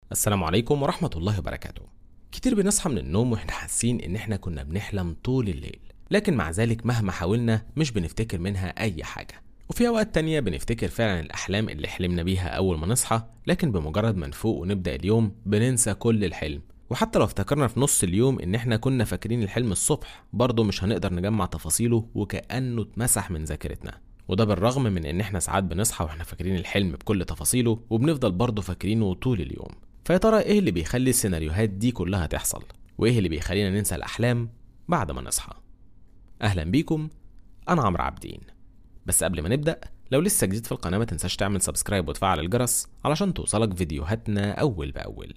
السلام عليكم ورحمة الله وبركاته كتير بنصحى من النوم واحنا حاسين ان احنا كنا بنحلم طول الليل لكن مع ذلك مهما حاولنا مش بنفتكر منها اي حاجة وفي اوقات تانية بنفتكر فعلا الاحلام اللي حلمنا بيها اول ما نصحى لكن بمجرد ما نفوق ونبدأ اليوم بننسى كل الحلم وحتى لو افتكرنا في نص اليوم ان احنا كنا فاكرين الحلم الصبح برضه مش هنقدر نجمع تفاصيله وكأنه اتمسح من ذاكرتنا وده بالرغم من ان احنا ساعات بنصحى واحنا فاكرين الحلم بكل تفاصيله وبنفضل برضه فاكرينه طول اليوم فيا ترى ايه اللي بيخلي السيناريوهات دي كلها تحصل وايه اللي بيخلينا ننسى الاحلام بعد ما نصحى اهلا بيكم انا عمرو عابدين بس قبل ما نبدا لو لسه جديد في القناه ما تنساش تعمل سبسكرايب وتفعل الجرس علشان توصلك فيديوهاتنا اول باول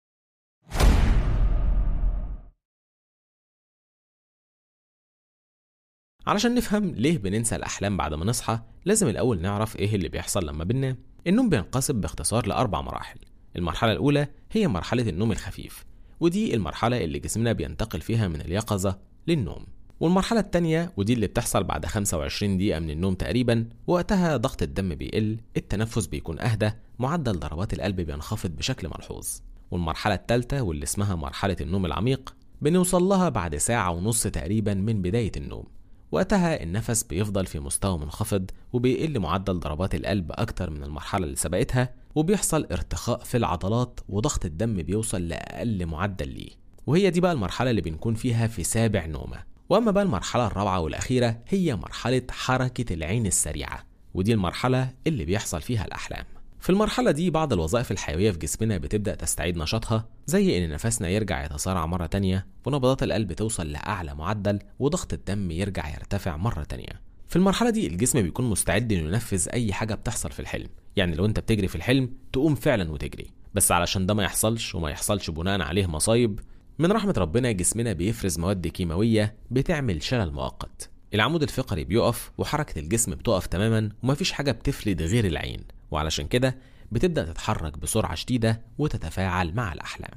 علشان نفهم ليه بننسى الأحلام بعد ما نصحى لازم الأول نعرف إيه اللي بيحصل لما بننام النوم بينقسم باختصار لأربع مراحل المرحلة الأولى هي مرحلة النوم الخفيف ودي المرحلة اللي جسمنا بينتقل فيها من اليقظة للنوم والمرحلة التانية ودي اللي بتحصل بعد 25 دقيقة من النوم تقريبا وقتها ضغط الدم بيقل التنفس بيكون أهدى معدل ضربات القلب بينخفض بشكل ملحوظ والمرحلة التالتة واللي اسمها مرحلة النوم العميق بنوصل لها بعد ساعة ونص تقريبا من بداية النوم وقتها النفس بيفضل في مستوى منخفض وبيقل معدل ضربات القلب أكتر من المرحلة اللي سبقتها وبيحصل ارتخاء في العضلات وضغط الدم بيوصل لأقل معدل ليه وهي دي بقى المرحلة اللي بنكون فيها في سابع نومة وأما بقى المرحلة الرابعة والأخيرة هي مرحلة حركة العين السريعة ودي المرحلة اللي بيحصل فيها الأحلام في المرحلة دي بعض الوظائف الحيوية في جسمنا بتبدأ تستعيد نشاطها زي إن نفسنا يرجع يتسارع مرة تانية ونبضات القلب توصل لأعلى معدل وضغط الدم يرجع يرتفع مرة تانية في المرحلة دي الجسم بيكون مستعد إنه ينفذ أي حاجة بتحصل في الحلم يعني لو أنت بتجري في الحلم تقوم فعلا وتجري بس علشان ده ما يحصلش وما يحصلش بناء عليه مصايب من رحمة ربنا جسمنا بيفرز مواد كيماوية بتعمل شلل مؤقت العمود الفقري بيقف وحركة الجسم بتقف تماما ومفيش حاجة بتفلت غير العين وعلشان كده بتبدأ تتحرك بسرعة شديدة وتتفاعل مع الأحلام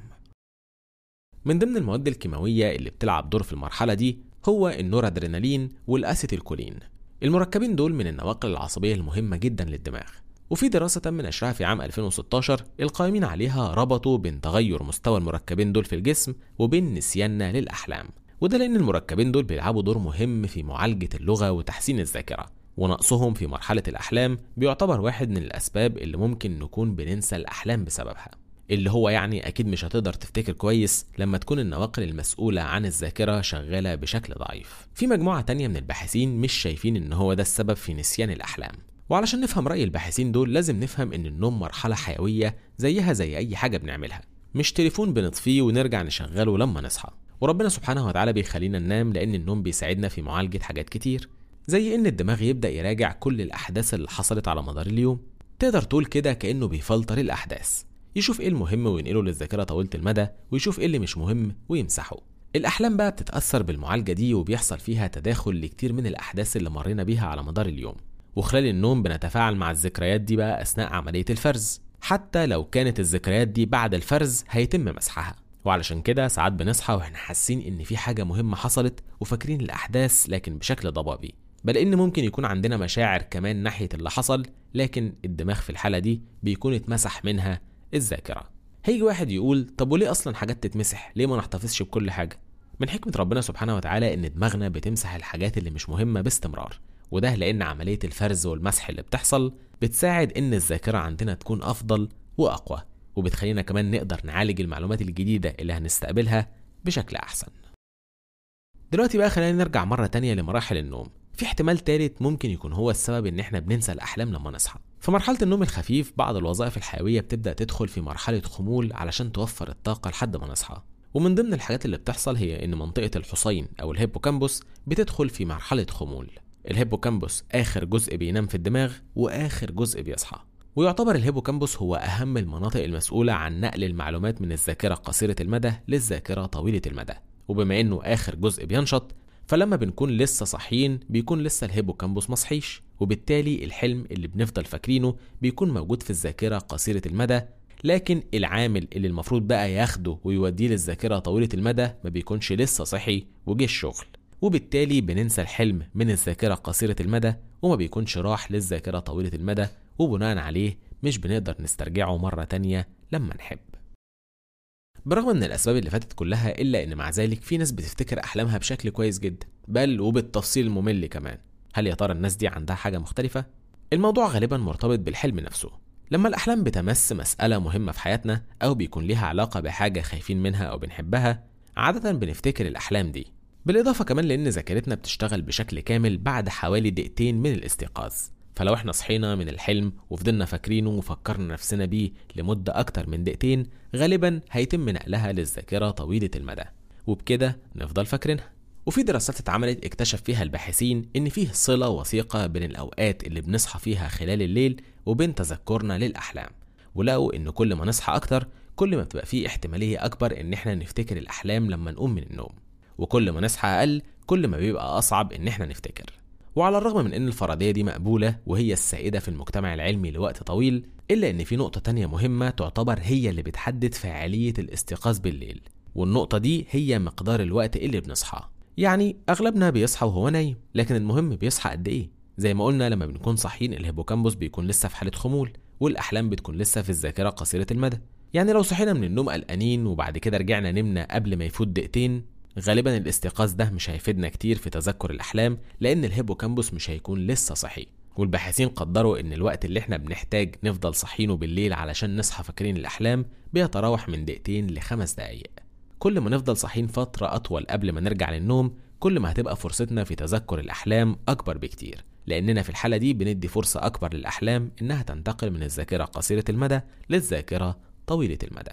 من ضمن المواد الكيماوية اللي بتلعب دور في المرحلة دي هو النورادرينالين والأسيتيلكولين المركبين دول من النواقل العصبية المهمة جدا للدماغ وفي دراسة تم نشرها في عام 2016 القائمين عليها ربطوا بين تغير مستوى المركبين دول في الجسم وبين نسياننا للأحلام وده لأن المركبين دول بيلعبوا دور مهم في معالجة اللغة وتحسين الذاكرة ونقصهم في مرحلة الأحلام بيعتبر واحد من الأسباب اللي ممكن نكون بننسى الأحلام بسببها اللي هو يعني أكيد مش هتقدر تفتكر كويس لما تكون النواقل المسؤولة عن الذاكرة شغالة بشكل ضعيف في مجموعة تانية من الباحثين مش شايفين إن هو ده السبب في نسيان الأحلام وعلشان نفهم رأي الباحثين دول لازم نفهم إن النوم مرحلة حيوية زيها زي أي حاجة بنعملها مش تليفون بنطفيه ونرجع نشغله لما نصحى وربنا سبحانه وتعالى بيخلينا ننام لأن النوم بيساعدنا في معالجة حاجات كتير زي إن الدماغ يبدأ يراجع كل الأحداث اللي حصلت على مدار اليوم تقدر تقول كده كأنه بيفلتر الأحداث يشوف إيه المهم وينقله للذاكرة طويلة المدى ويشوف إيه اللي مش مهم ويمسحه الأحلام بقى بتتأثر بالمعالجة دي وبيحصل فيها تداخل لكتير من الأحداث اللي مرينا بيها على مدار اليوم وخلال النوم بنتفاعل مع الذكريات دي بقى أثناء عملية الفرز حتى لو كانت الذكريات دي بعد الفرز هيتم مسحها وعلشان كده ساعات بنصحى واحنا حاسين ان في حاجة مهمة حصلت وفاكرين الأحداث لكن بشكل ضبابي بل ان ممكن يكون عندنا مشاعر كمان ناحيه اللي حصل لكن الدماغ في الحاله دي بيكون اتمسح منها الذاكره هيجي واحد يقول طب وليه اصلا حاجات تتمسح ليه ما نحتفظش بكل حاجه من حكمه ربنا سبحانه وتعالى ان دماغنا بتمسح الحاجات اللي مش مهمه باستمرار وده لان عمليه الفرز والمسح اللي بتحصل بتساعد ان الذاكره عندنا تكون افضل واقوى وبتخلينا كمان نقدر نعالج المعلومات الجديده اللي هنستقبلها بشكل احسن دلوقتي بقى خلينا نرجع مره تانية لمراحل النوم في احتمال تالت ممكن يكون هو السبب ان احنا بننسى الاحلام لما نصحى في مرحله النوم الخفيف بعض الوظائف الحيويه بتبدا تدخل في مرحله خمول علشان توفر الطاقه لحد ما نصحى ومن ضمن الحاجات اللي بتحصل هي ان منطقه الحصين او الهيبوكامبوس بتدخل في مرحله خمول الهيبوكامبوس اخر جزء بينام في الدماغ واخر جزء بيصحى ويعتبر الهيبوكامبوس هو اهم المناطق المسؤوله عن نقل المعلومات من الذاكره قصيره المدى للذاكره طويله المدى وبما انه اخر جزء بينشط فلما بنكون لسه صاحيين بيكون لسه الهيبوكامبوس مصحيش وبالتالي الحلم اللي بنفضل فاكرينه بيكون موجود في الذاكرة قصيرة المدى لكن العامل اللي المفروض بقى ياخده ويوديه للذاكرة طويلة المدى ما بيكونش لسه صحي وجه الشغل وبالتالي بننسى الحلم من الذاكرة قصيرة المدى وما بيكونش راح للذاكرة طويلة المدى وبناء عليه مش بنقدر نسترجعه مرة تانية لما نحب برغم من الأسباب اللي فاتت كلها إلا إن مع ذلك في ناس بتفتكر أحلامها بشكل كويس جدا بل وبالتفصيل الممل كمان هل يا ترى الناس دي عندها حاجة مختلفة؟ الموضوع غالبا مرتبط بالحلم نفسه لما الأحلام بتمس مسألة مهمة في حياتنا أو بيكون ليها علاقة بحاجة خايفين منها أو بنحبها عادة بنفتكر الأحلام دي بالإضافة كمان لأن ذاكرتنا بتشتغل بشكل كامل بعد حوالي دقيقتين من الاستيقاظ فلو احنا صحينا من الحلم وفضلنا فاكرينه وفكرنا نفسنا بيه لمدة أكتر من دقيقتين غالبا هيتم نقلها للذاكرة طويلة المدى وبكده نفضل فاكرينها وفي دراسات اتعملت اكتشف فيها الباحثين ان فيه صلة وثيقة بين الأوقات اللي بنصحى فيها خلال الليل وبين تذكرنا للأحلام ولقوا ان كل ما نصحى أكتر كل ما بتبقى فيه احتمالية أكبر ان احنا نفتكر الأحلام لما نقوم من النوم وكل ما نصحى أقل كل ما بيبقى أصعب ان احنا نفتكر وعلى الرغم من ان الفرضية دي مقبولة وهي السائدة في المجتمع العلمي لوقت طويل إلا ان في نقطة تانية مهمة تعتبر هي اللي بتحدد فاعلية الاستيقاظ بالليل والنقطة دي هي مقدار الوقت اللي بنصحى يعني اغلبنا بيصحى وهو نايم لكن المهم بيصحى قد ايه زي ما قلنا لما بنكون صاحيين الهيبوكامبوس بيكون لسه في حاله خمول والاحلام بتكون لسه في الذاكره قصيره المدى يعني لو صحينا من النوم قلقانين وبعد كده رجعنا نمنا قبل ما يفوت دقيقتين غالبا الاستيقاظ ده مش هيفيدنا كتير في تذكر الاحلام لان الهيبوكامبوس مش هيكون لسه صحي والباحثين قدروا ان الوقت اللي احنا بنحتاج نفضل صاحيينه بالليل علشان نصحى فاكرين الاحلام بيتراوح من دقيقتين لخمس دقايق كل ما نفضل صاحيين فترة أطول قبل ما نرجع للنوم كل ما هتبقى فرصتنا في تذكر الأحلام أكبر بكتير لأننا في الحالة دي بندي فرصة أكبر للأحلام إنها تنتقل من الذاكرة قصيرة المدى للذاكرة طويلة المدى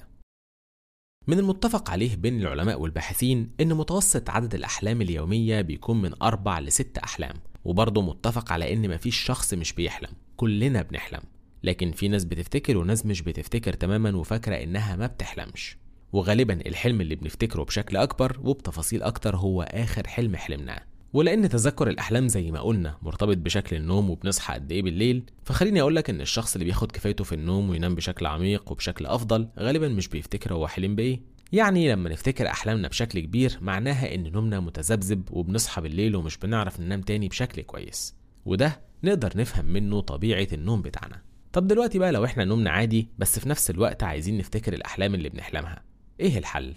من المتفق عليه بين العلماء والباحثين إن متوسط عدد الأحلام اليومية بيكون من أربع لست أحلام وبرضه متفق على إن مفيش شخص مش بيحلم كلنا بنحلم لكن في ناس بتفتكر وناس مش بتفتكر تماما وفاكرة إنها ما بتحلمش وغالبا الحلم اللي بنفتكره بشكل أكبر وبتفاصيل أكتر هو آخر حلم حلمناه ولأن تذكر الأحلام زي ما قلنا مرتبط بشكل النوم وبنصحى قد إيه بالليل فخليني أقول لك إن الشخص اللي بياخد كفايته في النوم وينام بشكل عميق وبشكل أفضل غالبا مش بيفتكر هو حلم بإيه يعني لما نفتكر أحلامنا بشكل كبير معناها إن نومنا متذبذب وبنصحى بالليل ومش بنعرف ننام تاني بشكل كويس وده نقدر نفهم منه طبيعة النوم بتاعنا طب دلوقتي بقى لو احنا نومنا عادي بس في نفس الوقت عايزين نفتكر الأحلام اللي بنحلمها ايه الحل؟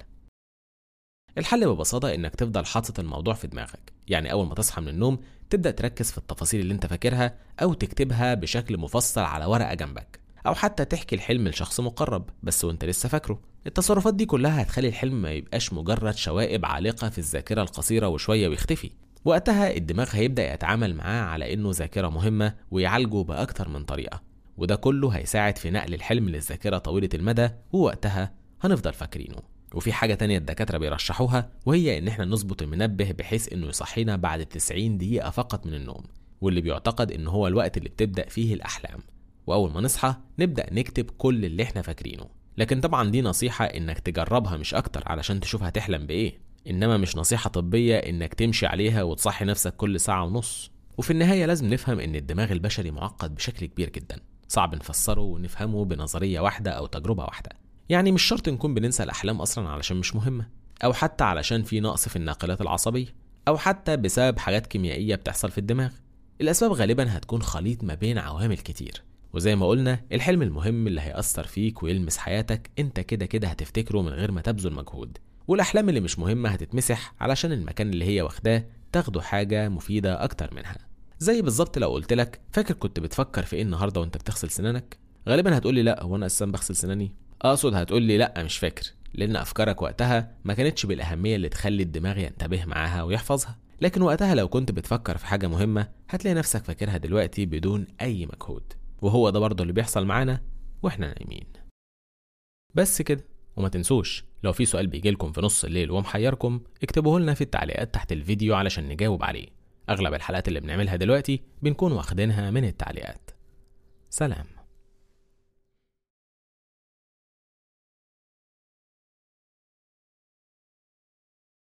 الحل ببساطة انك تفضل حاطط الموضوع في دماغك يعني اول ما تصحى من النوم تبدأ تركز في التفاصيل اللي انت فاكرها او تكتبها بشكل مفصل على ورقة جنبك او حتى تحكي الحلم لشخص مقرب بس وانت لسه فاكره التصرفات دي كلها هتخلي الحلم ما يبقاش مجرد شوائب عالقة في الذاكرة القصيرة وشوية ويختفي وقتها الدماغ هيبدأ يتعامل معاه على انه ذاكرة مهمة ويعالجه بأكتر من طريقة وده كله هيساعد في نقل الحلم للذاكرة طويلة المدى ووقتها هنفضل فاكرينه وفي حاجة تانية الدكاترة بيرشحوها وهي إن إحنا نظبط المنبه بحيث إنه يصحينا بعد 90 دقيقة فقط من النوم واللي بيعتقد إن هو الوقت اللي بتبدأ فيه الأحلام وأول ما نصحى نبدأ نكتب كل اللي إحنا فاكرينه لكن طبعا دي نصيحة إنك تجربها مش أكتر علشان تشوف هتحلم بإيه إنما مش نصيحة طبية إنك تمشي عليها وتصحي نفسك كل ساعة ونص وفي النهاية لازم نفهم إن الدماغ البشري معقد بشكل كبير جدا صعب نفسره ونفهمه بنظرية واحدة أو تجربة واحدة يعني مش شرط نكون بننسى الأحلام أصلا علشان مش مهمة أو حتى علشان في نقص في الناقلات العصبية أو حتى بسبب حاجات كيميائية بتحصل في الدماغ الأسباب غالبا هتكون خليط ما بين عوامل كتير وزي ما قلنا الحلم المهم اللي هيأثر فيك ويلمس حياتك انت كده كده هتفتكره من غير ما تبذل مجهود والأحلام اللي مش مهمة هتتمسح علشان المكان اللي هي واخداه تاخده حاجة مفيدة أكتر منها زي بالظبط لو قلت لك فاكر كنت بتفكر في ايه النهارده وانت بتغسل سنانك غالبا هتقولي لا هو انا اساسا بغسل سناني اقصد هتقولي لا مش فاكر لان افكارك وقتها ما كانتش بالاهميه اللي تخلي الدماغ ينتبه معاها ويحفظها لكن وقتها لو كنت بتفكر في حاجه مهمه هتلاقي نفسك فاكرها دلوقتي بدون اي مجهود وهو ده برضه اللي بيحصل معانا واحنا نايمين بس كده وما تنسوش لو في سؤال بيجيلكم في نص الليل ومحيركم اكتبوه لنا في التعليقات تحت الفيديو علشان نجاوب عليه اغلب الحلقات اللي بنعملها دلوقتي بنكون واخدينها من التعليقات سلام